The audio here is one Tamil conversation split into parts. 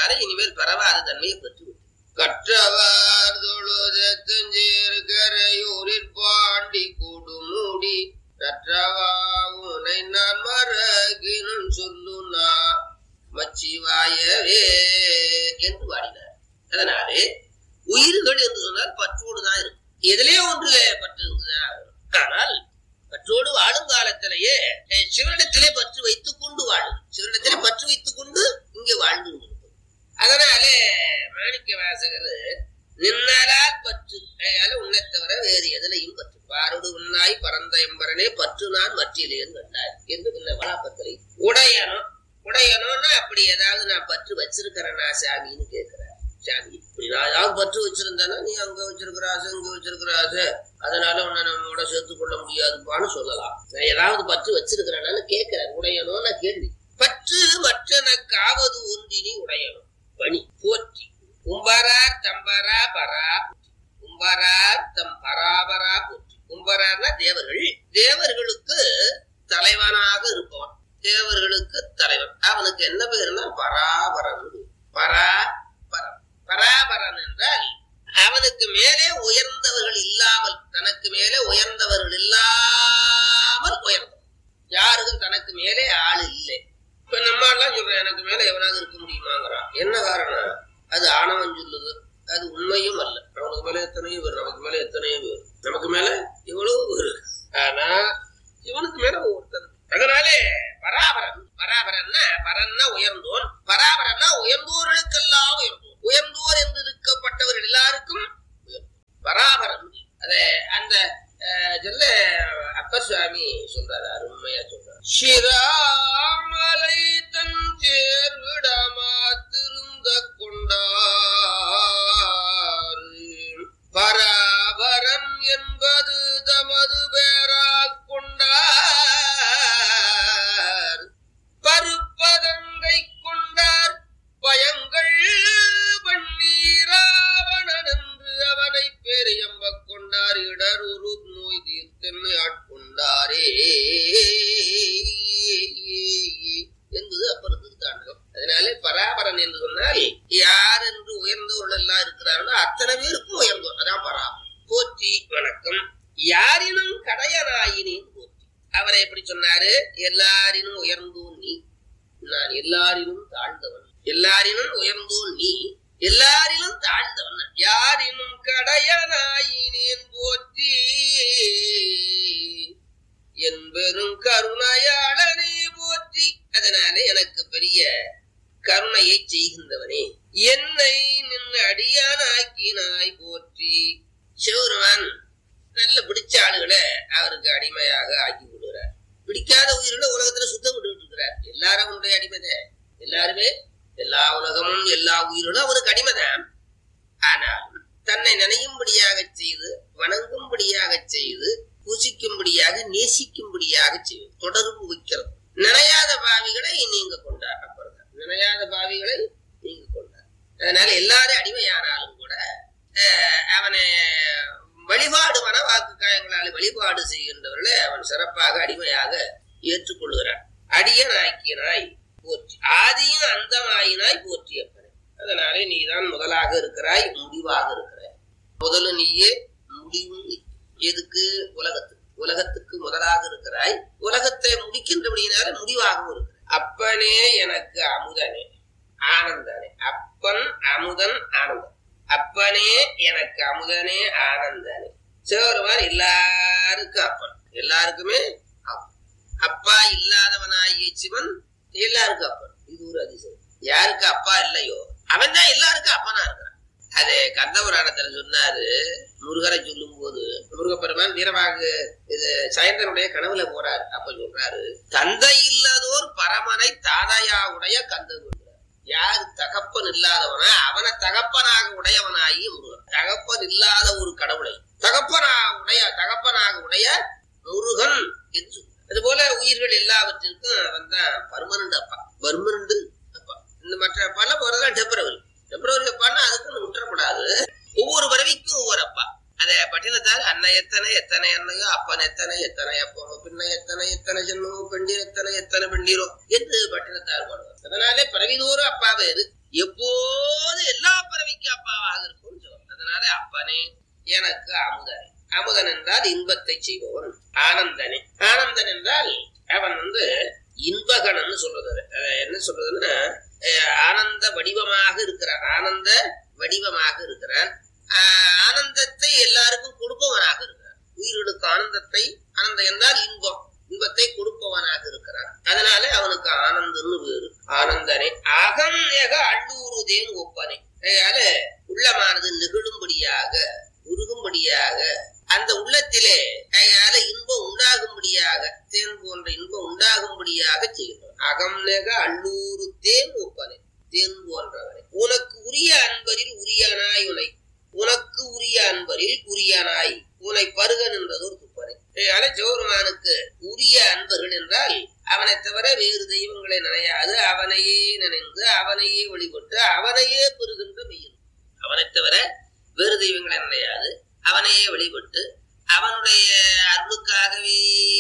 அதனால இனிமேல் பரவாத தன்மையை பெற்று விட்டு கற்றவர் தொழுதெஞ்சீர் கரையூரில் பாண்டி கூடுமூடி கற்றவா உனை நான் மறகினும் சொல்லுனா மச்சிவாயவே என்று பாடினார் அதனாலே உயிர்கள் என்று சொன்னால் பற்றோடு தான் இருக்கும் எதிலே ஒன்றுல பற்று இருந்துதான் ஆகணும். ஆனால் பற்றோடு வாழும் காலத்திலேயே அஹ், சிவனிடத்திலே பற்று வைத்துக் கொண்டு வாழும் சிவனிடத்திலே பற்று வைத்துக் கொண்டு இங்கே வாழ்ந்து கொண்டிருக்கும் அதனாலே மாணிக்க வாசகர் நின்னலால் பற்று அதனால உன்னை தவிர வேறு எதிலையும் பற்று பாரோடு உன்னாய் பரந்த எம்பரனே பற்று நான் மற்றிலேன் கண்டார் என்று பின்ன வளாப்பத்திரை உடையனோ உடையனோன்னா அப்படி ஏதாவது நான் பற்று வச்சிருக்கிறேனா சாமின்னு கேட்கிறார் சாமி இப்படி நான் ஏதாவது பற்று வச்சிருந்தேன்னா நீ அங்க வச்சிருக்கிற ஆசை இங்க வச்சிருக்கிற ஆசை அதனால உன்னை நம்மோட சேர்த்து கொள்ள முடியாதுப்பான்னு சொல்லலாம் நான் ஏதாவது பற்று வச்சிருக்கிறேனான்னு கேட்கிறேன் உடையனோன்னு கேள்வி பற்று மற்றன காவது ஒன்றினி உடையணும் பணி போற்றி கும்பரார் தம்பரா பரா கும்பரார் தம் பராபரா போற்றி கும்பரார்னா தேவர்கள் தேவர்களுக்கு தலைவனாக இருப்பவன் தேவர்களுக்கு தலைவன் அவனுக்கு என்ன பேருன்னா பராபரன் பராபரன் பராபரன் என்றால் அவனுக்கு மேலே உயர்ந்தவர்கள் இல்லாமல் தனக்கு மேலே உயர்ந்தவர்கள் இல்லாமல் உயர்ந்தவன் யாருக்கும் தனக்கு மேலே ஆள் இல்லை இப்ப நம்ம எல்லாம் சொல்றேன் எனக்கு மேல எவனாவது இருக்க முடியுமாங்கிறான் என்ன காரணம் அது ஆணவம் சொல்லுது அது உண்மையும் அல்ல அவனுக்கு மேல எத்தனையோ பேர் நமக்கு மேல எத்தனையோ பேர் நமக்கு மேல எவ்வளவு பேர் ஆனா இவனுக்கு மேல ஒருத்தன் அதனாலே பராபரன் பராபரன்னா பரன்னா உயர்ந்தோன் பராபரன்னா உயர்ந்தோர்களுக்கெல்லாம் உயர்ந்தோன் உயர்ந்தோர் என்று இருக்கப்பட்டவர்கள் எல்லாருக்கும் உயர்ந்தோன். பராபரன் அத அந்த அஹ், சொல்ல அப்பர் சுவாமி சொல்றாரு அருமையா சொல்றாரு சிராமலை தன் சேர்விடமா திருந்த கொண்டார் பராபரன் என்பது தமது பேராக் கொண்டார் பருப்பதங்கை கொண்டார் பயங்கள் பன்னீராவணன் என்று அவனை பெரியம்ப கொண்டார் இடருரு நோய் தீர்த்தென்னு ஆட்கொண்டாரே என்பது அப்பர் திருத்தாண்டகம் அதனாலே பராபரன் என்று சொன்னால் யார் என்று உயர்ந்தவர்கள் எல்லாம் இருக்கிறார்களோ அத்தனை பேருக்கும் உயர்ந்தோர் அதான் பராபரன் போற்றி வணக்கம் யாரினும் கடையனாயினேன் போற்றி அவரை எப்படி சொன்னாரு எல்லாரினும் உயர்ந்தோன் நீ நான் எல்லாரிலும் தாழ்ந்தவன் எல்லாரிலும் உயர்ந்தோன் நீ எல்லாரிலும் தாழ்ந்தவன் நான். யாரினும் கடையனாயினேன் போற்றி என் பெரும் கருணையாளனே போற்றி அதனால எனக்கு பெரிய கருணையை செய்கின்றவனே என்னை நின்று அடியானாக்கினாய் போற்றி சிவருமான் நல்ல பிடிச்ச ஆளுகளை அவருக்கு அடிமையாக ஆக்கி விடுகிறார் பிடிக்காத உயிரில உலகத்துல சுத்தம் விட்டு இருக்கிறார் எல்லாரும் அவனுடைய அடிமைதான் எல்லாருமே எல்லா உலகமும் எல்லா உயிர்களும் அவனுக்கு அடிமைதான் ஆனால் தன்னை நினையும்படியாக செய்து வணங்கும்படியாக செய்து பூசிக்கும்படியாக நேசிக்கும்படியாக செய்வது தொடர்பு வைக்கிறது நினையாத பாவிகளை நீங்க கொண்டார் அப்புறம் நினையாத பாவிகளை நீங்க கொண்டார் அதனால எல்லாரும் அடிமையானாலும் கூட அஹ், அவனை வழிபாடு மன வாக்கு காயங்களால் வழிபாடு செய்கின்றவர்களை அவன் சிறப்பாக அடிமையாக ஏற்றுக்கொள்கிறான் அடியனாக்கியனாய் போற்றி ஆதியும் அந்தமாயினாய் போற்றியப்பனே அதனாலே நீதான் முதலாக இருக்கிறாய் முடிவாக இருக்கிறாய் முதல்ல நீயே முடிவும் நீ. எதுக்கு உலகத்துக்கு உலகத்துக்கு முதலாக இருக்கிறாய் உலகத்தை முடிக்கின்றபடியினால முடிவாகவும் இருக்கிறாய் அப்பனே எனக்கு அமுதனே ஆனந்தனே அப்பன் அமுதன் ஆனந்தன் அப்பனே எனக்கு அமுதனே ஆனந்தனே சிவருமான் எல்லாருக்கும் அப்பன் எல்லாருக்குமே அப்பன் அப்பா இல்லாதவனாகிய சிவன் எல்லாருக்கும் அப்பன் இது ஒரு அதிசயம் யாருக்கு அப்பா இல்லையோ அவன் தான் எல்லாருக்கும் அப்பனா இருக்கிறான் அது கந்தபுராணத்துல சொன்னாரு முருகரை சொல்லும் போது முருகப்பெருமான் வீரவாகு இது சயந்தனுடைய கனவுல போறாரு அப்ப சொல்றாரு தந்தை இல்லாதோர் பரமனை தாதையா உடைய கந்தன் யார் தகப்பன் இல்லாதவனா அவனை தகப்பனாக உடையவனாகி முருகன் தகப்பன் இல்லாத ஒரு கடவுளை தகப்பனா உடைய தகப்பனாக உடைய முருகன் என்று அதுபோல உயிர்கள் எல்லாவற்றிற்கும் அவன் தான் பர்மனண்ட் அப்பா பர்மனண்ட் அப்பா இந்த மற்ற பல போறதான் டெம்பரவரி டெம்பரவரி அப்பான்னா அதுக்குன்னு விட்டுறக்கூடாது ஒவ்வொரு பறவைக்கும் ஒவ்வொரு அப்பா அதை பட்டினத்தார் அண்ணன் எத்தனை எத்தனை அண்ணையோ அப்பன் எத்தனை எத்தனை அப்பனோ பின்ன எத்தனை எத்தனை ஜென்மமோ பெண்டீர் எத்தனை எத்தனை பெண்டீரோ என்று பட்டினத்தார் பாடுவார் அதனாலே பிறவிதோறும் அப்பா வேறு எப்போது எல்லா பறவைக்கு அப்பாவாக இருக்கும் சிவன் அதனால அப்பனே எனக்கு அமுதனே அமுதன் என்றால் இன்பத்தை செய்பவன் ஆனந்தனே ஆனந்தன் என்றால் அவன் வந்து இன்பகணன்னு சொல்றது அஹ் என்ன சொல்றதுன்னா அஹ் ஆனந்த வடிவமாக இருக்கிறான் ஆனந்த வடிவமாக இருக்கிறான் ஆஹ் ஆனந்தத்தை எல்லாருக்கும் கொடுப்பவனாக இருக்கிறான் உயிர்களுக்கு ஆனந்தத்தை ஆனந்தம் என்றால் இன்பம் இன்பத்தை கொடுப்பவனாக இருக்கிறான் அதனால அவனுக்கு ஆனந்தன்னு பேரு ஆனந்தனே அகம் ஏக அள்ளூருதேன் ஒப்பனே அதனால உள்ளமானது நெகிழும்படியாக உருகும்படியாக அந்த உள்ளத்திலே அதனால இன்பம் உண்டாகும்படியாக தேன் போன்ற இன்பம் உண்டாகும்படியாக செய்கிறோம் அகம் நெக அள்ளூரு தேன் ஒப்பனே தேன் போன்றவனை உனக்கு உரிய அன்பரில் உரியனாய் உனை உனக்கு உரிய அன்பரில் உரியனாய் உனை பருகன் என்றது ஒரு துப்பனை அதனால ஜோருமானுக்கு உரிய அன்பர்கள் என்றால் அவனை தவிர வேறு தெய்வங்களை நினையாது அவனையே நினைந்து அவனையே வழிபட்டு அவனையே பெறுகின்ற மெய்யன் அவனை தவிர வேறு தெய்வங்களை நினையாது அவனையே வழிபட்டு அவனுடைய அருளுக்காகவே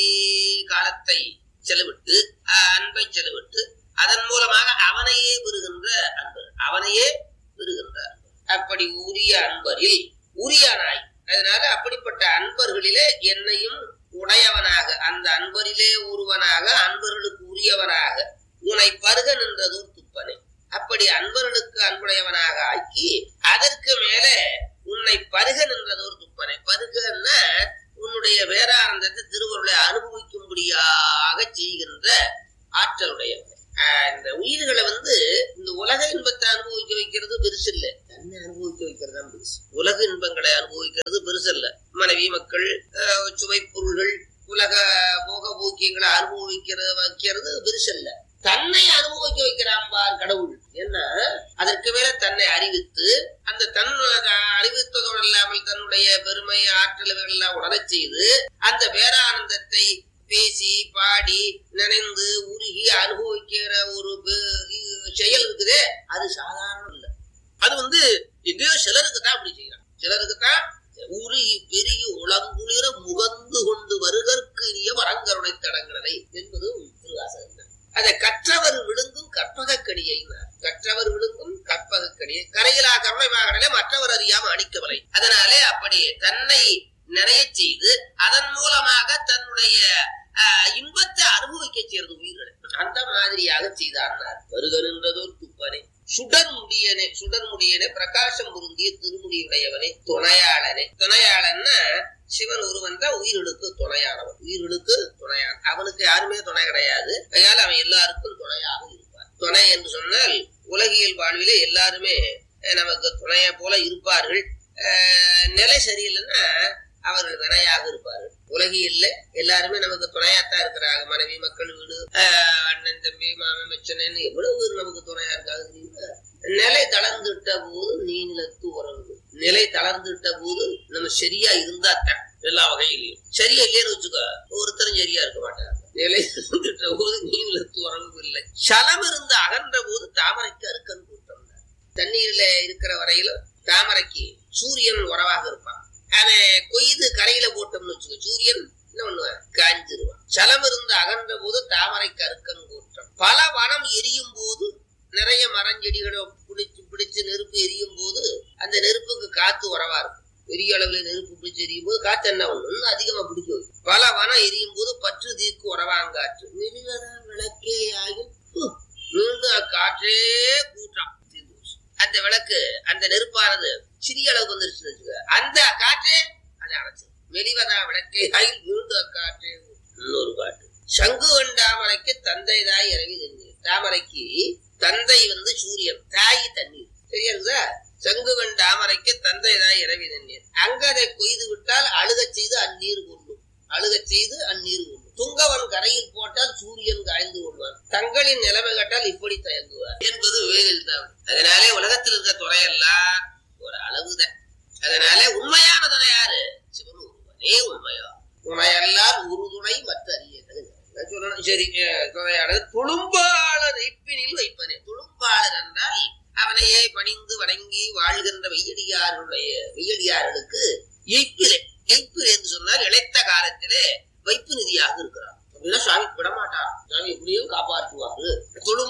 காலத்தை செலவிட்டு அஹ், அன்பை செலவிட்டு அதன் மூலமாக அவனையே பெறுகின்ற அன்பர் அவனையே பெறுகின்ற அன்பர் அப்படி உரிய அன்பரில் உரியனாய் அதனால அப்படிப்பட்ட அன்பர்களிலே என்னையும் உடையவனாக அந்த அன்பரிலே ஒருவனாக அன்பர்களுக்கு உரியவனாக உன்னை பருக நின்றதோர் துப்பனை அப்படி அன்பர்களுக்கு அன்புடையவனாக ஆக்கி அதற்கு மேலே உன்னை பருக நின்றதோர் துப்பனை பருகன்னா உன்னுடைய வேதானந்தத்தை திருவருளை அனுபவிக்கும்படியாக செய்கின்ற ஆற்றலுடையவன் ஆஹ் இந்த உயிர்களை வந்து இந்த உலக இன்பத்தை அனுபவிக்க வைக்கிறது பெருசு இல்ல தன்னை அனுபவிக்க வைக்கிறது தான் பெருசு உலக இன்பங்களை அனுபவிக்கிறது பெருசு இல்ல மனைவி மக்கள் ஆஹ் சுவை பொருள்கள் உலக போக போக்கியங்களை அனுபவிக்கிறது வைக்கிறது பெருசு இல்ல தன்னை அனுபவிக்க வைக்கிறான் பார் கடவுள் என்ன அதற்கு மேல தன்னை அறிவித்து அந்த தன் அறிவித்ததோடு இல்லாமல் தன்னுடைய பெருமை ஆற்றல்கள் எல்லாம் உணரச் செய்து அந்த பேரானந்தத்தை பேசி பாடி நினைந்து உருகி அனுபவிக்கிற ஒரு பெ- இ- செயல் இருக்குதே அது சாதாரணம் இல்ல அது வந்து எங்கேயோ சிலருக்கு தான் அப்படி செய்யறான் சிலருக்கு தான் உருகி பெருகி உளங்குளிர முகந்து கொண்டு வருகற்கு இனிய வரங்கருணை தடங்களை என்பது திருவாசகம் தான். அதை கற்றவர் விழுங்கும் கற்பகக்கடியை கற்றவர் விழுங்கும் கற்பகக்கடியை கரையிலா கருணை மாகடலே மற்றவர் அறியாம அணிக்கவலை அதனாலே அப்படி தன்னை நிறைய செய்து அதன் மூலமாக தன்னுடைய ஆஹ், இன்பத்தை அனுபவிக்க செய்யறது உயிர்களை அந்த மாதிரியாக செய்தார் வருகருன்றதோர் துப்பனே சுடர் முடியனே சுடர் முடியனே பிரகாசம் பொருந்திய திருமுடியுடையவனே துணையாளனே துணையாளன்னா சிவன் ஒருவன் தான் உயிர்களுக்கு துணையானவன் உயிர்களுக்கு துணையான அவனுக்கு யாருமே துணை கிடையாது அதனால அவன் எல்லாருக்கும் துணையாக இருப்பான் துணை என்று சொன்னால் உலகியல் வாழ்விலே எல்லாருமே அஹ், நமக்கு துணையை போல இருப்பார்கள் அஹ், நிலை சரியில்லைன்னா அவர்கள் வினையாக இருப்பார்கள் உலகியல்ல எல்லாருமே நமக்கு துணையாத்தான் இருக்கிறாங்க மனைவி மக்கள் வீடு ஆஹ் அண்ணன் தம்பி மாமன் மச்சனன் எவ்வளவு பேர் நமக்கு துணையா இருக்காங்க தெரியுமா நிலை தளர்ந்துட்ட போது நீ நிலத்து உறவு நிலை தளர்ந்துட்ட போது நம்ம சரியா இருந்தா தான் எல்லா வகையிலையும் சரியா இல்லைன்னு வச்சுக்கோ ஒருத்தரும் சரியா இருக்க மாட்டாங்க நிலை தளர்ந்துட்ட போது நீ நிலத்து உறவு இல்லை சலம் இருந்து அகன்ற போது தாமரைக்கு அறுக்கன் கூட்டம் தான். தண்ணீர்ல இருக்கிற வரையிலும் தாமரைக்கு சூரியன் உறவாக இருப்பான் அவன் கொய்து கரையில போட்டோம்னு வச்சுக்கோ சூரியன் என்ன பண்ணுவான் காஞ்சிருவான் சலம் இருந்து அகன்ற போது தாமரை கருக்கன் கூட்டம் பல வனம் எரியும் போது நிறைய மரஞ்செடிகளை பிடிச்சு பிடிச்சு நெருப்பு எரியும் போது அந்த நெருப்புக்கு காத்து உறவா இருக்கும் பெரிய அளவுல நெருப்பு பிடிச்சு எரியும் போது காத்து என்ன ஒண்ணு இன்னும் அதிகமா பிடிக்க வைக்கும் பல வனம் எரியும் போது பற்று தீர்க்கு உறவாங்காற்று மெலிவதான் விளக்கே ஆகும் ஹு, மீண்டும் அக்காற்றே கூட்டான் தீர்ந்து போச்சு. அந்த விளக்கு அந்த நெருப்பானது சிறிய அளவுக்கு வந்துருச்சுன்னு வச்சுக்க அந்த காற்றே அதை அணைச்சு வெளிவதா விளக்கே ஆயில் மீண்டும் அக்காற்றே இன்னொரு பாட்டு சங்கு தாமரைக்கு தந்தை தாய் இறங்கி தண்ணீர் தாமரைக்கு தந்தை வந்து சூரியன் தாய் தண்ணீர் சரியா இருக்குதா சங்குவன் தாமரைக்கு தந்தை தாய் இறவி தண்ணீர் அங்கதை கொய்து விட்டால் அழுகச் செய்து அந்நீர் கொள்ளும் அழுகச் செய்து அந்நீர் கொள்ளும் துங்கவன் கரையில் போட்டால் சூரியன் காய்ந்து கொள்வான் தங்களின் நிலைமை கேட்டால் இப்படி தயங்குவார் என்பது வேலில் தான் அதனாலே உலகத்தில் இருக்க துறையெல்லாம் ஒரு அளவுதான் அதனால உண்மையான துணை யாரு சிவன் ஒருவனே உண்மையா துணையெல்லாம் உறுதுணை மற்ற அறியது நான் சொல்லணும் சரி அஹ், துணையானது துளும்பாளர் இப்பினில் வைப்பனே துளும்பாளர் என்றால் அவனையே பணிந்து வணங்கி வாழ்கின்ற வெய்யடியார்களுடைய வெய்யடியார்களுக்கு எய்ப்பிலே எய்ப்பில் என்று சொன்னால் இழைத்த காலத்திலே வைப்பு நிதியாக இருக்கிறார் அப்படின்னா சுவாமி விடமாட்டார் சுவாமி எப்படியும் காப்பாற்றுவாரு துளும்பாளர்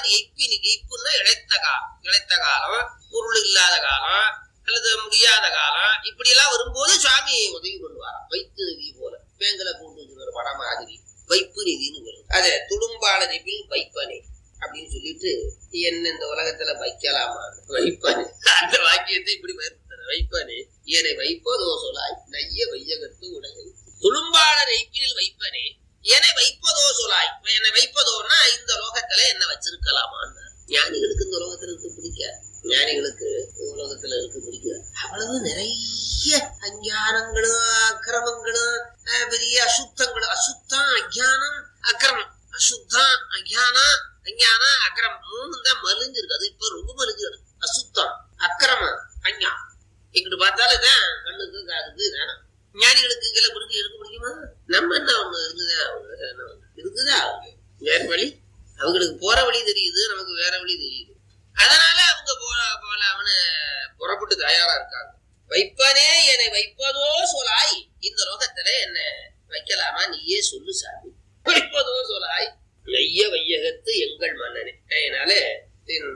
துளும்பாளர் எய்ப்பினி எய்ப்புன்னா இழைத்த காலம் இழைத்த காலம் பொருள் இல்லாத காலம் அல்லது முடியாத காலம் இப்படி எல்லாம் வரும்போது சுவாமி உதவி கொள்வாராம் வைத்து நிதி போல பேங்கலை போட்டு வச்சுக்கிற படம் மாதிரி வைப்பு நிதின்னு வரும் அது துளும்பாளர் எய்ப்பில் வைப்பனே அப்படின்னு சொல்லிட்டு என்ன இந்த உலகத்துல வைக்கலாமா வைப்பனே அந்த வாக்கியத்தை இப்படி வைப்பது வைப்பனே என்னை வைப்பதோ சொலாய் நைய வையகத்து உடைய துளும்பாளர் எய்ப்பில் வைப்பனே என்னை வைப்பதோ சொலாய் என்னை வைப்பதோன்னா இந்த லோகத்துல என்ன வச்சிருக்கலாமான்னு ஞானிகளுக்கு இந்த உலகத்துல இருக்க பிடிக்காது ஞானிகளுக்கு இந்த உலகத்துல இருக்க பிடிக்காது அவ்வளவு நிறைய அஞ்ஞானங்களும் அக்கிரமங்களும் அஹ், பெரிய அசுத்தங்களும் அசுத்தம் அஜானம் அக்கிரமம் அசுத்தம் அஜானம் அஞ்ஞானம் அக்கிரமம் மூணு தான் மலிஞ்சிருக்கு அது இப்ப ரொம்ப மலிஞ்சு கிடக்கு அசுத்தம் அக்கிரமம் அஞ்ஞானம் இங்கிட்டு பார்த்தாலும் தான் கண்ணுக்கு காதுக்கு வேணாம் ஞானிகளுக்கு கீழே பிடிக்க எடுக்க முடியுமா நம்ம என்ன ஒண்ணு இருக்குதா அவங்க என்ன ஒண்ணு இருக்குதா அவங்க வேற வழி அவங்களுக்கு போற வழி தெரியுது நமக்கு வேற வழி தெரியுது அதனால அவங்க போற போல அவனு புறப்பட்டு தயாரா இருக்காங்க வைப்பனே என்னை வைப்பதோ சொலாய் இந்த லோகத்துல என்ன வைக்கலாமா நீயே சொல்லு சாமி வைப்பதோ சொலாய் நெய்ய வையகத்து எங்கள் மன்னனே அதனால இந்த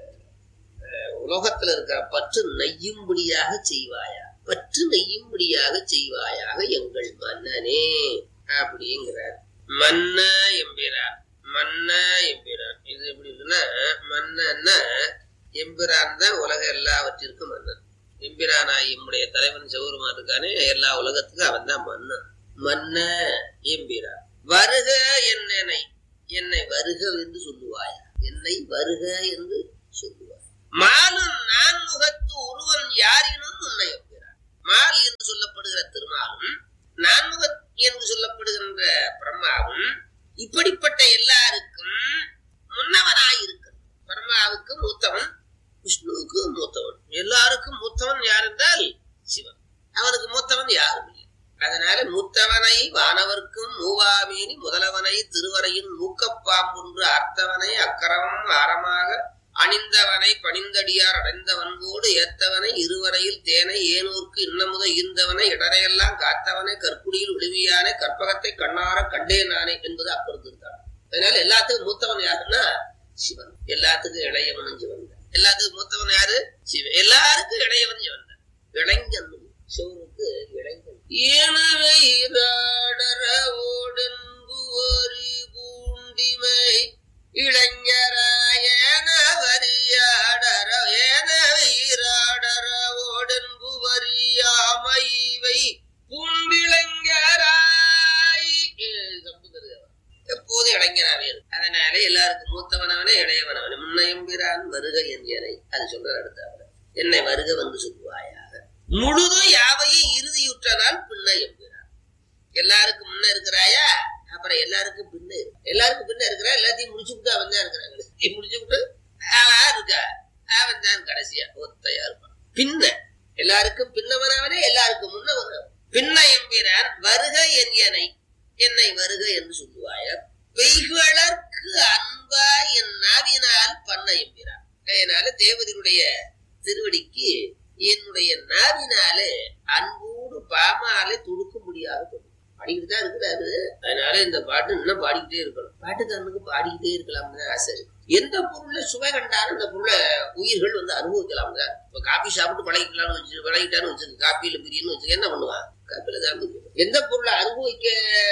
அஹ், உலோகத்துல இருக்கிற பற்று நெய்யும்படியாக செய்வாயா பற்று நெய்யும்படியாக செய்வாயாக எங்கள் மன்னனே அப்படிங்கிறார் மன்ன எம்பிரான் மன்ன எம்பிரான் இது எப்படி இருக்குன்னா மன்னன்னா எம்பிரான் தான் உலக எல்லாவற்றிற்கும் மன்னன் எம்பிரானாய் எம்முடைய தலைவன் சிவருமா இருக்கானே எல்லா உலகத்துக்கும் அவன் தான் மன்னன் மன்ன எம்பிரான் வருக என்னை என்னை வருக என்று சொல்லுவாயா என்னை வருக என்று சொல்லுவாய் மாலும் நான் முகத்து ஒருவன் யாரினும் உன்னை என்கிறார் மால் என்று சொல்லப்படுகிற திருமாலும் நான்முகத் என்று சொல்லப்படுகின்ற பிரம்மாவும் இப்படிப்பட்ட எல்லாருக்கும் முன்னவனாயிருக்கிறான் பிரம்மாவுக்கு மூத்தவன் விஷ்ணுவுக்கு மூத்தவன் எல்லாருக்கும் மூத்தவன் யார் என்றால் சிவன் அவனுக்கு மூத்தவன் யாரும் இல்லை அதனால மூத்தவனை வானவர்க்கும் மூவாமேனி முதலவனை திருவரையின் மூக்கப்பாம்பொன்று அர்த்தவனை அக்கரமும் ஆரமாக அணிந்தவனை பணிந்தடியார் அடைந்தவன்போடு ஏத்தவனை இருவரையில் தேனை ஏனூர்க்கு இன்னமுத ஈர்ந்தவனை இடரையெல்லாம் காத்தவனை கற்குடியில் விழுமியானே கற்பகத்தை கண்ணார கண்டேன் நானே என்பது அப்பொழுது அதனால எல்லாத்துக்கும் மூத்தவன் யாருன்னா சிவன் எல்லாத்துக்கும் இளையவனும் சிவன் தான். எல்லாத்துக்கும் மூத்தவன் யாரு சிவன் எல்லாருக்கும் இளையவன் சிவன் தான். இளைஞன் சிவனுக்கு இளைஞன் எனவே ஓடன்புவரி பூண்டிமை இளைஞராயன வரியாடர ஏன வீராடர ஓடன்பு வரியாமைவை பூண்டிளைஞராய் சம்புதர் எப்போது இளைஞனாவே இருக்கு அதனால எல்லாருக்கும் மூத்தவனவனே இளையவனவனே முன்னையம்பிரான் வருக என்யனை அது சொல்ற அடுத்த என்னை வருக வந்து சொல்லுவாயாக முழுதும் யாவையும் இறுதியுற்றனால் பின்ன எம்பிரான் எல்லாருக்கும் முன்ன இருக்கிறாயா அப்புறம் எல்லாருக்கும் பின்ன இரு. எல்லாருக்கும் பின்ன இருக்கிறா எல்லாத்தையும் முடிச்சு விட்டு அவன் தான் இருக்கிறாங்க முடிச்சு விட்டு அவன் இருக்கா அவன் தான் கடைசியா ஒத்தையா இருப்பான் பின்ன எல்லாருக்கும் பின்னவனவனே எல்லாருக்கும் முன்னவன் பின்ன எம்பிரான் வருக என்யனை என்னை வருக என்று சொல்லுவாய பெய்களற்கு அன்பா என் நாவினால் பண்ண எம்பிரான் அதனால தேவதையுடைய திருவடிக்கு என்னுடைய நாவினாலே அன்போடு பாமாலே துடுக்க முடியாது பாடிக்கிட்டு தான் இருக்கிறாரு அதனால இந்த பாட்டு இன்னும் பாடிக்கிட்டே இருக்கணும் பாட்டுக்காரனுக்கு பாடிக்கிட்டே இருக்கலாம்னு தான் ஆசை இருக்கு எந்த பொருளை சுவை கண்டாலும் அந்த பொருளை உயிர்கள் வந்து அனுபவிக்கலாம் தான் இப்ப காபி சாப்பிட்டு பழகிக்கலாம்னு வச்சு பழகிட்டான்னு வச்சுக்க காப்பியில பிரியன்னு வச்சுக்க என்ன பண்ணுவான் காப்பியில தான் பிரியும். எந்த பொருளை அனுபவிக்க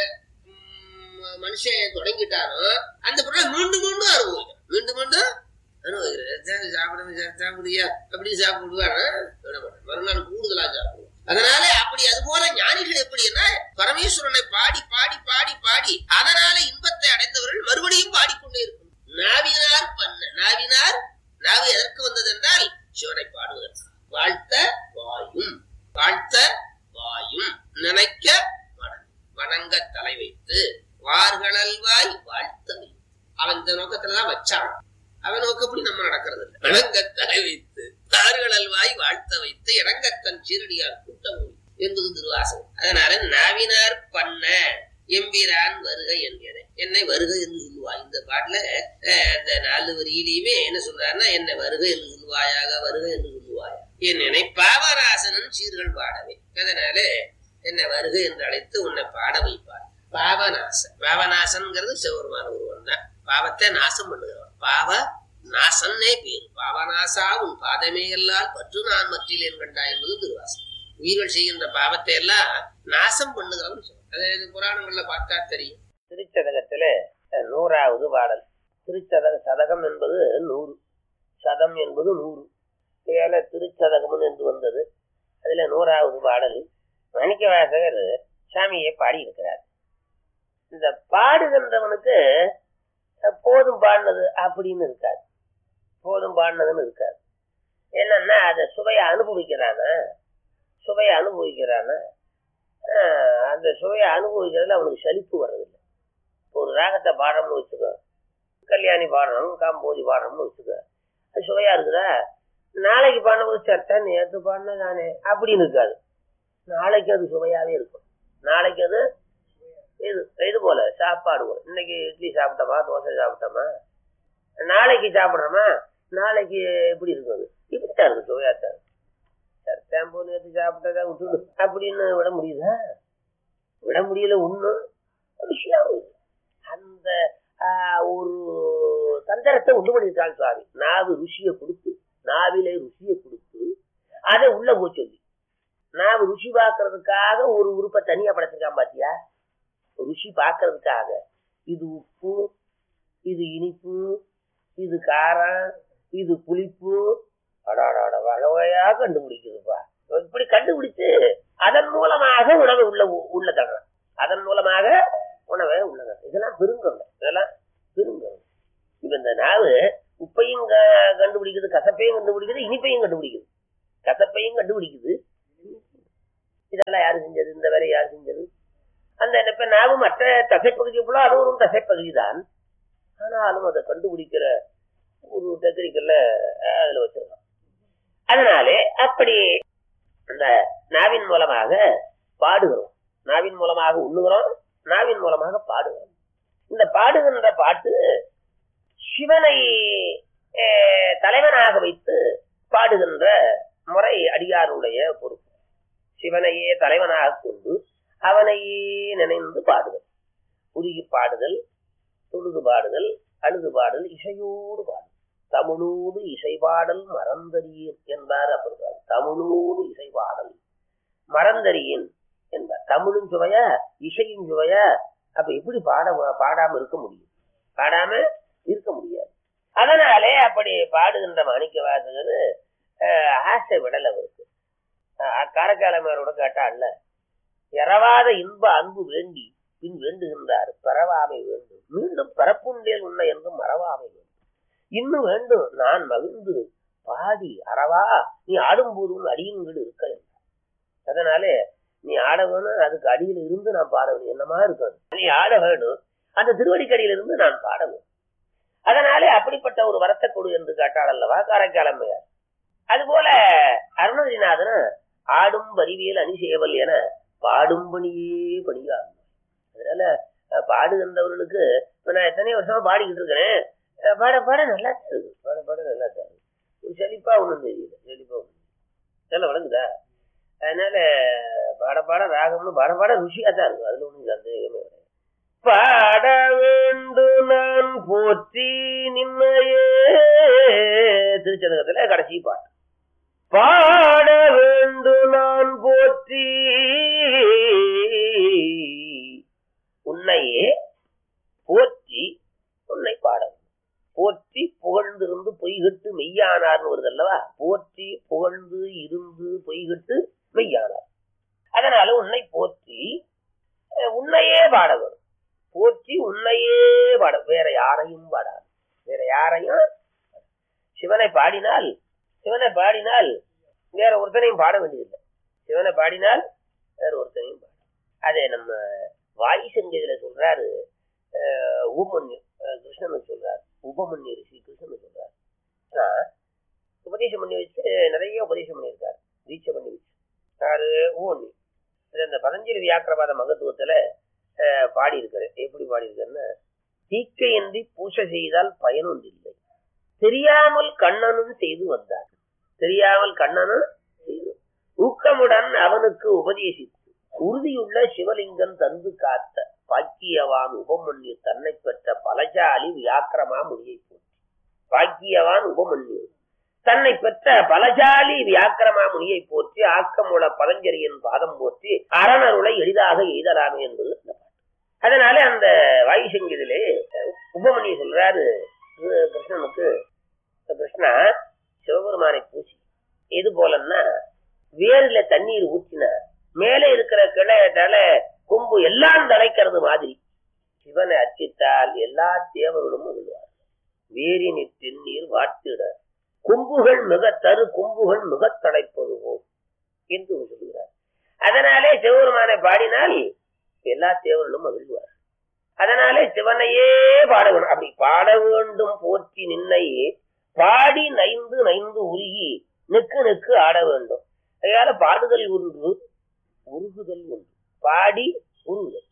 ம், மனுஷன் தொடங்கிட்டானோ அந்த பொருளை மீண்டும் மீண்டும் அனுபவிக்கும் மீண்டும் மீண்டும் அனுபவிக்கிறேன் சாப்பிடுங்க சாப்பிடுறியா அப்படி சாப்பிடுவானா விட மாட்டான். மறுநாள் கூடுதலா சாப்பிடுவான் அதனால அப்படி அது போல ஞானிகள் எப்படின்னா பரமேஸ்வரனை பாடி பாடி பாடி பாடி அதனால இன்பத்தை அடைந்தவர்கள் மறுபடியும் பாடிக்கொண்டே இருக்கும் நாவினார் பண்ண நாவினார் நாவு எதற்கு வந்தது என்றால் சிவனை பாடுவதற்கு வாழ்த்த வாயும் வாழ்த்த வாயும் நினைக்க வணங்கு. வணங்க தலை வைத்து வார்களல்வாய் வாழ்த்த வைத்து அவன் இந்த நோக்கத்துலதான் வச்சான் அவன் நோக்கப்படி நம்ம நடக்கிறது இல்லை. வணங்க தலை வைத்து தார்களல்வாய் வாழ்த்த வைத்து இடங்கத்தன் சீரடியார் கூட்டம் என்பது திருவாசகம் அதனால நாவினார் பண்ண எம்பிரான் வருக என்கிறேன் என்னை வருக என்று சொல்லுவாய் இந்த பாட்டுல அஹ், இந்த நாலு வரியிலையுமே என்ன சொல்றாருன்னா என்னை வருக என்று சொல்லுவாயாக வருக என்று சொல்லுவாயா என் நினை பாவராசனன் சீர்கள் பாடவே அதனால என்னை வருக என்று அழைத்து உன்னை பாட வைப்பார் பாவநாசன் பாவநாசன்ங்கிறது சிவபெருமான ஒருவன் தான் பாவத்தை நாசம் பண்ணுகிறவன் பாவ நாசன்னே பேரு பாவநாசா உன் பாதமே எல்லால் பற்று நான் மற்றிலேன் கண்டா என்பது திருவாசம் உயிர்கள் செய்கின்ற பாவத்தை எல்லாம் நாசம் பண்ணுகிறவன் சொல்றான். அது இந்த புராணங்கள்ல பார்த்தா தெரியும் திருச்சதகத்துல அஹ், நூறாவது பாடல் திருச்சதக சதகம் என்பது நூறு சதம் என்பது நூறு ஏல திருச்சதகம் என்று வந்தது அதுல நூறாவது பாடல் மாணிக்க வாசகர் சாமியை பாடியிருக்கிறார் இந்த பாடுகின்றவனுக்கு அஹ், போதும் பாடினது அப்படின்னு இருக்காது போதும் பாடினதுன்னு இருக்காது என்னன்னா அதை சுவையை அனுபவிக்கிறானா சுவையை அனுபவிக்கிறானா ஆஹ், அந்த சுவையை அனுபவிக்கிறதுல அவனுக்கு சலிப்பு வர்றதில்லை ஒரு ராகத்தை பாடுறோம்னு வச்சுக்கோ கல்யாணி பாடுறோம் காம்போதி பாடுறோம்னு வச்சுக்கோ அது சுவையா இருக்குதா நாளைக்கு பாடும்போது சட்டை நேற்று பாடினா தானே அப்படின்னு இருக்காது நாளைக்கு அது சுவையாவே இருக்கும் நாளைக்கு அது இது இது போல சாப்பாடு போல இன்னைக்கு இட்லி சாப்பிட்டோமா தோசை சாப்பிட்டோமா நாளைக்கு சாப்பிட்றோமா நாளைக்கு எப்படி இருக்கும் அது இப்படித்தான் இருக்கும் சுவையாத்தான் இருக்கும் சர்த்தாம்பு நேற்று சாப்பிட்டதா விட்டுடு அப்படின்னு விட முடியுதா விட முடியல ஒன்றும் விஷயம் இல்லை. அந்த ஆஹ், ஒரு தந்திரத்தை உண்டு பண்ணியிருக்காங்க சுவாமி நாவு ருசியை கொடுத்து நாவிலே ருசியை கொடுத்து அதை உள்ள போய் சொல்லி நாவு ருசி பார்க்கறதுக்காக ஒரு உறுப்பை தனியா படைச்சிருக்கான் பாத்தியா ருசி பார்க்கறதுக்காக இது உப்பு இது இனிப்பு இது காரம் இது புளிப்பு அடாடாட வகை வகையா கண்டுபிடிக்குதுப்பா இப்படி கண்டுபிடிச்சு அதன் மூலமாக உணவை உள்ள உள்ள தடுறான் அதன் மூலமாக உணவை உள்ள தடுறான் இதெல்லாம் பெருங்கொண்டை இதெல்லாம் பெருங்கொண்டை இப்ப இந்த நாவு உப்பையும் க- கண்டுபிடிக்குது கசப்பையும் கண்டுபிடிக்குது இனிப்பையும் கண்டுபிடிக்குது கசப்பையும் கண்டுபிடிக்குது இதெல்லாம் யாரு செஞ்சது இந்த வேலை யார் செஞ்சது அந்த இப்ப நாவு மற்ற தசைப்பகுதி போல அதுவும் தசைப்பகுதி தான் ஆனாலும் அதை கண்டுபிடிக்கிற ஒரு டெக்னிக்கல்ல அதுல வச்சிருக்கான் அதனாலே அப்படி அந்த நாவின் மூலமாக பாடுகிறோம் நாவின் மூலமாக உண்ணுகிறோம் நாவின் மூலமாக பாடுகிறோம் இந்த பாடுகின்ற பாட்டு சிவனை அஹ், தலைவனாக வைத்து பாடுகின்ற முறை அடியாருடைய பொறுப்பு சிவனையே தலைவனாக கொண்டு அவனையே நினைந்து பாடுதல் உருகி பாடுதல் தொழுது பாடுதல் அழுது பாடல் இசையோடு பாடல் தமிழோடு இசை பாடல் மறந்தறியேன் என்பார் அப்படி தமிழோடு இசை பாடல் மறந்தறியேன் என்பார் தமிழும் சுவையா இசையும் சுவையா அப்ப எப்படி பாட பாடாம இருக்க முடியும் பாடாம இருக்க முடியாது அதனாலே அப்படி பாடுகின்ற மாணிக்க வாசகர் அஹ், ஆசை விடல் அவருக்கு அஹ், காரைக்காலமாரோட கேட்டாள்ல எறவாத இன்ப அன்பு வேண்டி பின் வேண்டுகின்றார் பெறவாமை வேண்டும் மீண்டும் பிறப்புண்டேல் உன்னை என்றும் மறவாமை வேண்டும் இன்னும் வேண்டும் நான் மகிழ்ந்து பாடி அறவா நீ ஆடும்போது உன் அடியும் வீடு இருக்க என்றார். அதனாலே நீ ஆட வேணும் அதுக்கு அடியில் இருந்து நான் பாட வேணும் என்னமா இருக்காது நீ ஆட வேணும் அந்த திருவடிக்கடியில இருந்து நான் பாட வேணும் அதனாலே அப்படிப்பட்ட ஒரு வரத்தை கொடு என்று கேட்டாள் அல்லவா காரைக்காலம்மையார் அதுபோல அருணகிரிநாதன் ஆடும் வரிவியல் அணிசேவல் என பாடும் பணியே பணியாகும் அதனால அஹ், பாடுகின்றவர்களுக்கு இப்ப நான் எத்தனையோ வருஷமா பாடிக்கிட்டு இருக்கிறேன் அஹ், பாட பாட நல்லா தான் இருக்கு பாட பாட நல்லா தான் இருக்கு ஒரு செழிப்பா ஒண்ணும் தெரியல செழிப்பா ஒண்ணும் நல்லா வழங்குதா அதனால பாட பாட ராகம்னு பாட பாட ருசியா தான் இருக்கும் அதுல ஒண்ணும் சந்தேகமே கிடையாது பாட வேண்டு நான் போற்றி நின்னையே திருச்சதகத்துல கடைசி பாட்டு பாட வேண்டு நான் போற்றி உன்னையே போற்றி உன்னை பாட வேண்டும். போற்றி புகழ்ந்திருந்து பொய்கட்டு மெய்யானார்னு வருது அல்லவா போற்றி புகழ்ந்து இருந்து பொய்கட்டு மெய்யானார் அதனால உன்னை போற்றி அஹ், உன்னையே பாட வேணும் போற்றி உன்னையே பாட வேற யாரையும் பாடாது வேற யாரையும் சிவனை பாடினால் சிவனை பாடினால் வேற ஒருத்தனையும் பாட வேண்டியதில்லை சிவனை பாடினால் வேற ஒருத்தனையும் பாட அதே நம்ம வாயு சங்கீதில சொல்றாரு அஹ், உபமன்யு அஹ், கிருஷ்ணன் சொல்றாரு உபமன்யு ரிஷி கிருஷ்ணன் சொல்றாரு ஆனா, உபதேசம் பண்ணி வச்சு நிறைய உபதேசம் பண்ணியிருக்காரு தீட்சை பண்ணி வச்சு யாரு ஊனி இது இந்த பதஞ்சலி வியாக்கிரபாத மகத்துவத்துல அஹ், பாடியிருக்காரு எப்படி பாடியிருக்காருன்னா தீக்கையின்றி பூசை செய்தால் பயனொன்றில்லை தெரியாமல் கண்ணனும் செய்து வந்தார் தெரியாமல் கண்ணனும் செய்து ஊக்கமுடன் அவனுக்கு உபதேசித்து உறுதியுள்ள சிவலிங்கம் தந்து காத்த பாக்கியவான் உபமன்யு தன்னை பெற்ற பலஜாலி வியாக்கிரமா முடியை போற்றி பாக்கியவான் உபமன்யு தன்னை பெற்ற பலசாலி வியாக்கிரமா முனியை போற்றி ஆக்கமுள பதஞ்சரியின் பாதம் போற்றி அரணருளை எளிதாக எய்தலாமே என்பது இந்த பாட்டு அதனால அந்த வாயுசங்கீதிலே உபமணி சொல்றாரு இது கிருஷ்ணனுக்கு கிருஷ்ணா சிவபெருமானை பூசி எது போலன்னா வேர்ல தண்ணீர் ஊற்றின மேலே இருக்கிற கிளையட்டால கொம்பு எல்லாம் தலைக்கிறது மாதிரி சிவனை அர்ச்சித்தால் எல்லா தேவர்களும் விழுவார் வேரினிற் தென்னீர் வாட்டிட கொம்புகள் மிக தரு கொம்புகள் மிக தடைப்பது போல் என்று சொல்கிறார் அதனாலே சிவபெருமானை பாடினால் எல்லா தேவர்களும் மகிழ்வார் அதனாலே சிவனையே பாட வேண்டும் அப்படி பாட வேண்டும் போற்றி நின்னையே பாடி நைந்து நைந்து உருகி நிற்கு நிற்கு ஆட வேண்டும் அதனால பாடுதல் ஒன்று உருகுதல் ஒன்று பாடி உருகுதல்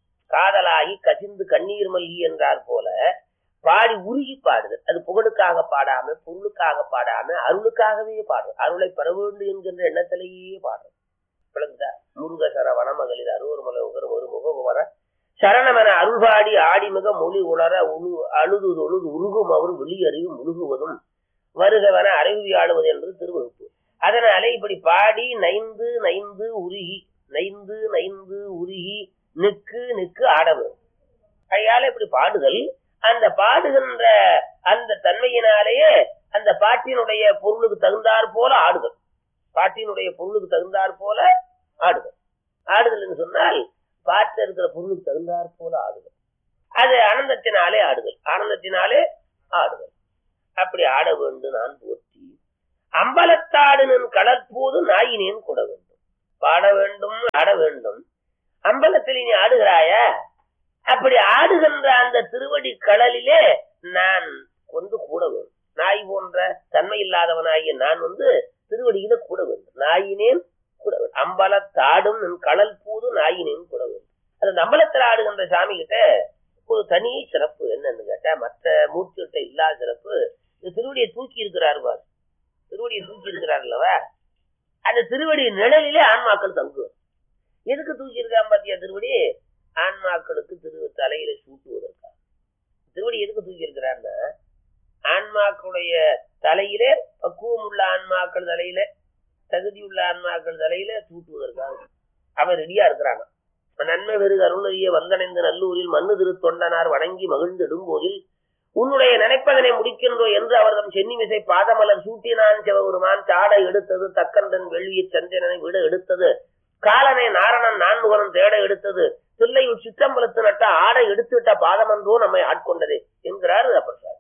காதலாகி கசிந்து கண்ணீர் மல்லி என்றார் போல பாடி உருகி பாடுதல் அது புகழுக்காக பாடாம பொருளுக்காக பாடாம அருளுக்காகவே பாடுறது அருளை பெற வேண்டும் என்கின்ற எண்ணத்திலேயே பாடுறது விளங்குதா முருக சர வனமகளிர் அருவர் மலை உகர் ஒரு முகவர சரணமென அருள்பாடி ஆடிமிக மொழி உணர உழு அழுது தொழுது உருகும் அவர் வெளியறிவு முழுகுவதும் வருகவன அறிவி ஆளுவது என்பது திருவகுப்பு அதனால இப்படி பாடி நைந்து நைந்து உருகி நைந்து நைந்து உருகி நிக்கு நிக்கு ஆடவும் கையால இப்படி பாடுதல் அந்த பாடுகின்ற அந்த தன்மையினாலேயே அந்த பாட்டினுடைய பொருளுக்கு தகுந்தாற் போல ஆடுதல் பாட்டினுடைய பொருளுக்கு தகுந்தாற் போல ஆடுதல் ஆடுதல் என்று சொன்னால் பாட்டில் இருக்கிற பொருளுக்கு தகுந்தாற் போல ஆடுதல் அது ஆனந்தத்தினாலே ஆடுதல் ஆனந்தத்தினாலே ஆடுதல் அப்படி ஆட வேண்டும் நான் போற்றி அம்பலத்தாடுனன் கடற்போது நாயினேன் கூட வேண்டும் பாட வேண்டும் ஆட வேண்டும் அம்பலத்தில் நீ ஆடுகிறாயா அப்படி ஆடுகின்ற அந்த திருவடி கடலிலே நான் கொண்டு கூட வேண்டும் நாய் போன்ற தன்மை இல்லாதவனாகிய நான் வந்து திருவடியில கூட வேண்டும் நாயினேன் கூட வேண்டும் அம்பலத்தாடும் நின் கடல் பூது நாயினேன் கூட வேண்டும் அந்த அம்பலத்தில் ஆடுகின்ற சாமி கிட்ட ஒரு தனி சிறப்பு என்னன்னு கேட்டா மற்ற மூச்சுகிட்ட இல்லாத சிறப்பு இந்த திருவடியை தூக்கி இருக்கிறார் பாரு திருவடியை தூக்கி இருக்கிறார் அல்லவா அந்த திருவடி நிழலிலே ஆன்மாக்கள் தங்குவார் எதுக்கு தூக்கி இருக்கான் பாத்தியா திருவடி ஆன்மாக்களுக்கு திரு தலையில சூட்டுவதற்காக திருவடி எதுக்கு தூக்கி இருக்கிறான்னா ஆன்மாக்களுடைய தலையிலே பக்குவம் உள்ள ஆன்மாக்கள் தலையில தகுதியுள்ள ஆன்மாக்கள் தலையில சூட்டுவதற்காக அவன் ரெடியா இருக்கிறாங்க நன்மை வெறு அருளறிய வந்தடைந்த நல்லூரில் மண்ணு திரு தொண்டனார் வணங்கி மகிழ்ந்திடும் போதில் உன்னுடைய நினைப்பதனை முடிக்கின்றோ என்று அவர்தம் சென்னிமிசை பாதமலர் சூட்டினான் சிவபெருமான் சாட எடுத்தது தக்கந்தன் வெள்ளியை சந்திரனை விட எடுத்தது காலனை நாரணன் நான்முகனும் தேட எடுத்தது தில்லையுள் சித்தம்பலத்து நட்ட ஆடை எடுத்துவிட்ட பாதமன்றோ நம்மை ஆட்கொண்டதே என்கிறார் அப்பர்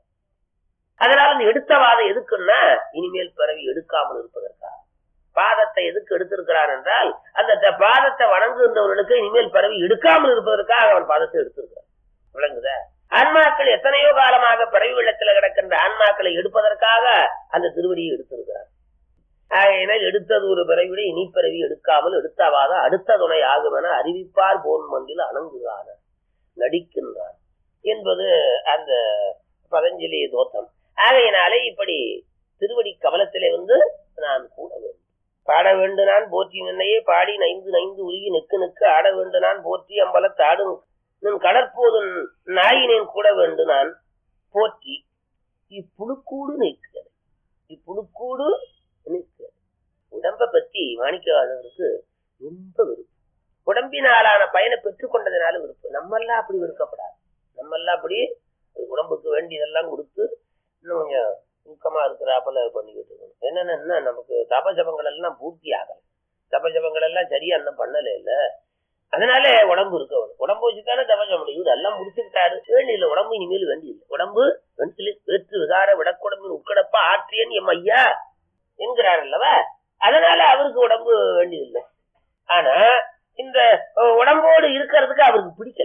அதனால இந்த எடுத்த வாதம் எதுக்குன்னா இனிமேல் பிறவி எடுக்காமல் இருப்பதற்காக பாதத்தை எதுக்கு எடுத்திருக்கிறான் என்றால் அந்த த- பாதத்தை வணங்குகின்றவர்களுக்கு இனிமேல் பிறவி எடுக்காமல் இருப்பதற்காக அவன் பாதத்தை எடுத்திருக்கிறான் விளங்குதா ஆன்மாக்கள் எத்தனையோ காலமாக பிறவி வெள்ளத்துல கிடக்கின்ற ஆன்மாக்களை எடுப்பதற்காக அந்த திருவடியை எடுத்திருக்கிறார் ஆகையினால் எடுத்தது ஒரு பிறவிட இனி பிறவி எடுக்காமல் எடுத்தவாத அடுத்த துணை ஆகும் என அறிவிப்பார் போன் மண்டில் அணங்குகிறான நடிக்கின்றான் என்பது அந்த பதஞ்சலி தோத்தம் ஆகையினாலே இப்படி திருவடி கமலத்திலே வந்து நான் கூட வேண்டும் பாட வேண்டும் நான் போற்றி நின்னையே பாடி நைந்து நைந்து உருகி நிற்கு நிற்கு ஆட வேண்டும் நான் போற்றி அம்பலத்தாடும் நின் கடற்போது நாயினேன் கூட வேண்டும் நான் போற்றி இப்புழுக்கூடு நிற்கிறது இப்புழுக்கூடு நிற்கிறது உடம்ப பத்தி மாணிக்கவாதவருக்கு ரொம்ப விருப்பம் உடம்பினாலான பயனை பெற்றுக் கொண்டதுனால விருப்பம் நம்மெல்லாம் அப்படி விருக்கப்படாது நம்மெல்லாம் அப்படி உடம்புக்கு வேண்டியதெல்லாம் கொடுத்து இன்னும் கொஞ்சம் ஊக்கமா இருக்கிறாப்புல பண்ணிக்கிட்டு இருக்கணும் என்னன்னா நமக்கு தபஜபங்கள் எல்லாம் பூர்த்தி ஆகல தபஜபங்கள் எல்லாம் சரியா இன்னும் பண்ணல இல்ல அதனால உடம்பு இருக்க வேணும் உடம்பு வச்சுதானே தபஜம் முடியும் இதெல்லாம் முடிச்சுக்கிட்டாரு வேண்டியில்லை உடம்பு இனிமேல் வேண்டியில்லை உடம்பு வெண்சிலி வேற்று விகார விடக்குடம்பின் உட்கடப்பா ஆற்றியன் எம் ஐயா என்கிறார் அல்லவா அதனால அவருக்கு உடம்பு வேண்டியதில்லை ஆனா இந்த அஹ், உடம்போடு இருக்கிறதுக்கு அவருக்கு பிடிக்கல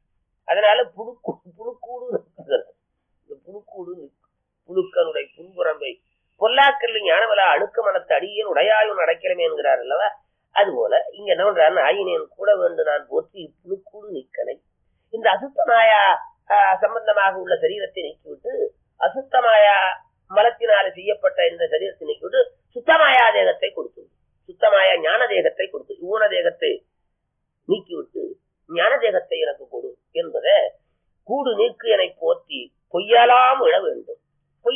அதனால புழுக்கூ புழுக்கூடு நிற்கிறது. இந்த புழுக்கூடு நிற்கும். புழுக்கனுடைய புன்புறம்பை பொல்லாக்கல் ஞானவலா அணுக்க மனத்து அடியேன் உடையாயும் அடைக்கலமே என்கிறார் அல்லவா அதுபோல இங்க என்ன பண்றாரு ஆயினேன் கூட வேண்டு நான் போற்றி புழுக்கூடு நிற்கனை இந்த அசுத்தமாயா ஆஹ், சம்பந்தமாக உள்ள சரீரத்தை நீக்கிவிட்டு அசுத்தமாயா மலத்தினால செய்யப்பட்ட இந்த சரீரத்தை நீக்கிவிட்டு சுத்தமாயா தேகத்தை கொடுத்து சுத்தமாயா ஞான தேகத்தை கொடுத்து ஊன தேகத்தை நீக்கிவிட்டு ஞான தேகத்தை எனக்கு கொடு என்பதை கூடு நீக்கு என போற்றி பொய்யலாம் இழ வேண்டும் பொய்ய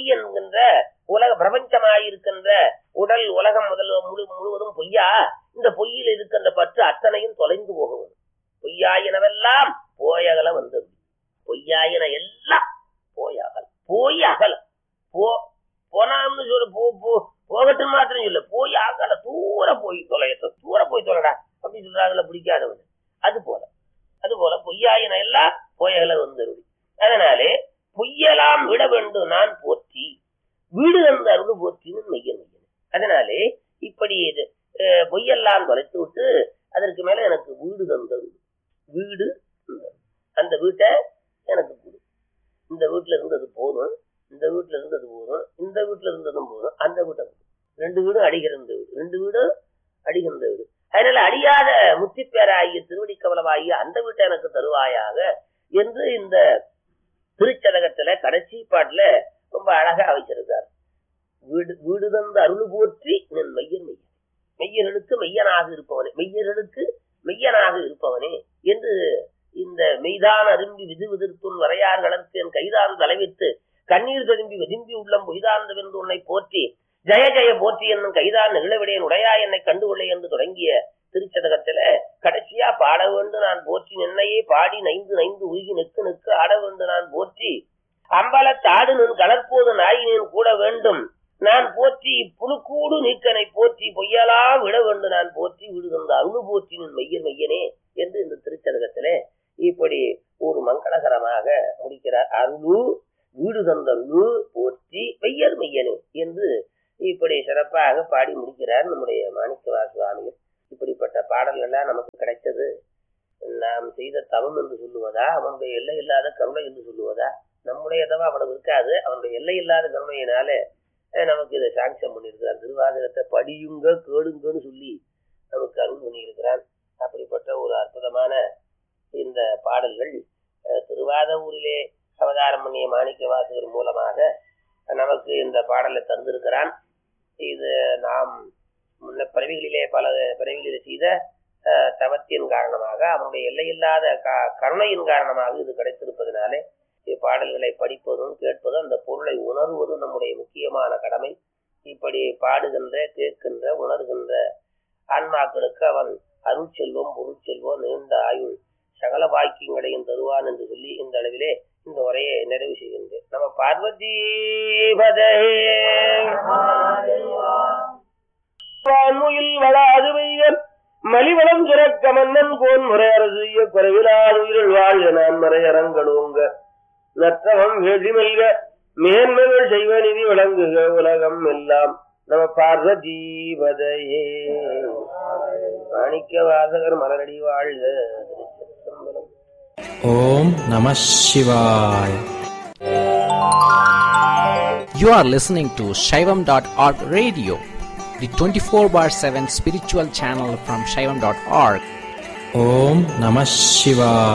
இருக்கின்ற உலக பிரபஞ்சமாயிருக்கின்ற உடல் உலகம் முதல் முழு முழுவதும் பொய்யா இந்த பொய்யில் இருக்கின்ற பற்று அத்தனையும் தொலைந்து போகும் பொய்யாயினவெல்லாம் போயகல வந்தது பொய்யாயின எல்லாம் போயகல போய் அகல போ போனாம்னு சொல்ல போ போ போகட்டும் மாத்திரம் சொல்ல போய் அகல தூர போய் தொலையட்டும் தூர போய் தொலைடா அப்படின்னு சொல்றாங்கல்ல பிடிக்காதவன் அது போல அது போல பொய்யாயின எல்லாம் போயகல வந்துருது அதனாலே பொய்யெல்லாம் விட வேண்டும் நான் போற்றி வீடு தந்த அருள் போற்றின்னு மெய்ய மெய்யன் அதனாலே இப்படி இது அஹ், பொய்யெல்லாம் தொலைத்து விட்டு அதற்கு மேல எனக்கு வீடு தந்தது வீடு தந்தது. அந்த வீட்டை எனக்கு கொடு இந்த வீட்டுல இருந்தது போதும் இந்த வீட்டுல இருந்தது போதும் இந்த வீட்டுல இருந்ததும் போதும் அந்த வீட்டை கொடு. ரெண்டு வீடும் அடிகிறந்த வீடு ரெண்டு வீடும் அடிகின்ற வீடு அதனால அடியாத முத்திப்பேராகிய திருவடி கவலமாகிய அந்த வீட்டை எனக்கு தருவாயாக என்று இந்த திருச்சதகத்துல கடைசி பாட்டுல ரொம்ப அழகா வச்சிருக்கார் வீடு வீடு தந்த அருள் போற்றி நின் மையன் மையன் மெய்யர்களுக்கு மெய்யனாக இருப்பவனே மெய்யர்களுக்கு மெய்யனாக இருப்பவனே என்று இந்த மெய்தான் அரும்பி விது விதிர்த்துன் வரையார் கலர்த்து என் கைதான் தலைவித்து கண்ணீர் திரும்பி வெதும்பி உள்ளம் பொய்தார்ந்த வென்று உன்னை போற்றி ஜெய ஜெய போற்றி என்னும் கைதான் நிகழவிடையன் உடையா என்னை கண்டுகொள்ள என்று தொடங்கிய திருச்சதகத்துல கடைசியா பாட வேண்டும் நான் போற்றி நின்னையே பாடி நைந்து நைந்து உருகி நிற்கு நிற்கு ஆட வேண்டும் நான் போற்றி அம்பலத்தாடு நின் கலற்போது நாயினேன் கூட வேண்டும் நான் போற்றி புழுக்கூடு நீக்கனை போற்றி பொய்யலா விட வேண்டும் நான் போற்றி விடுகின்ற அருள் போற்றி நின் மையர் மையனே என்று இந்த திருச்சதகத்திலே இப்படி ஒரு மங்களகரமாக முடிக்கிறார் அருளு வீடு தந்தருளு போற்றி மையர் மையனே என்று இப்படி சிறப்பாக பாடி முடிக்கிறார் நம்முடைய மாணிக்கவா சுவாமிகள் இப்படிப்பட்ட பாடல்கள் எல்லாம் நமக்கு கிடைத்தது நாம் செய்த தவம் என்று சொல்லுவதா அவனுடைய எல்லை இல்லாத கருணை என்று சொல்லுவதா நம்முடைய தவம் அவனுக்கு இருக்காது அவனுடைய எல்லை இல்லாத கருணையினால அஹ், நமக்கு இதை சாங்ஷன் பண்ணியிருக்கிறான் திருவாதிரத்தை படியுங்க கேளுங்கன்னு சொல்லி நமக்கு அருள் பண்ணியிருக்கிறான் அப்படிப்பட்ட ஒரு அற்புதமான இந்த பாடல்கள் அஹ், திருவாத ஊரிலே அவதாரம் பண்ணிய மாணிக்க வாசகர் மூலமாக நமக்கு இந்த பாடலை தந்திருக்கிறான் இது நாம் முன்ன பிறவிகளிலே பல பிறவிகளிலே செய்த அஹ், தவத்தின் காரணமாக அவனுடைய எல்லையில்லாத க- கருணையின் காரணமாக இது கிடைத்திருப்பதனாலே இப்பாடல்களை படிப்பதும் கேட்பதும் அந்த பொருளை உணர்வதும் நம்முடைய முக்கியமான கடமை இப்படி பாடுகின்ற கேட்கின்ற உணர்கின்ற ஆன்மாக்களுக்கு அவன் அருள் செல்வம் பொருள் செல்வம் நீண்ட ஆயுள் சகல பாக்கியங்களையும் தருவான் என்று சொல்லி இந்த அளவிலே இந்த உரையை நிறைவு செய்கின்றேன் நம்ம பார்வதி வான்முயில் வளாது வைகள் மலிவளம் சுரக்க மன்னன் கோன் முறையரசு குறைவிலாது உயிரில் வாழ்க நான் மறையரங்கடுங்க நற்றவம் வேதி மல்க மேன்மைகள் செய்வ நிதி விளங்குக உலகம் எல்லாம் நம பார்வதீபதையே மாணிக்க வாசகர் மலரடி வாழ்க திருச்சிற்றம்பலம். ஓம் நம சிவாய் You are listening to Shaivam.org radio, the 24 bar 7 spiritual channel from Shaivam.org. Om Namah Shivaya.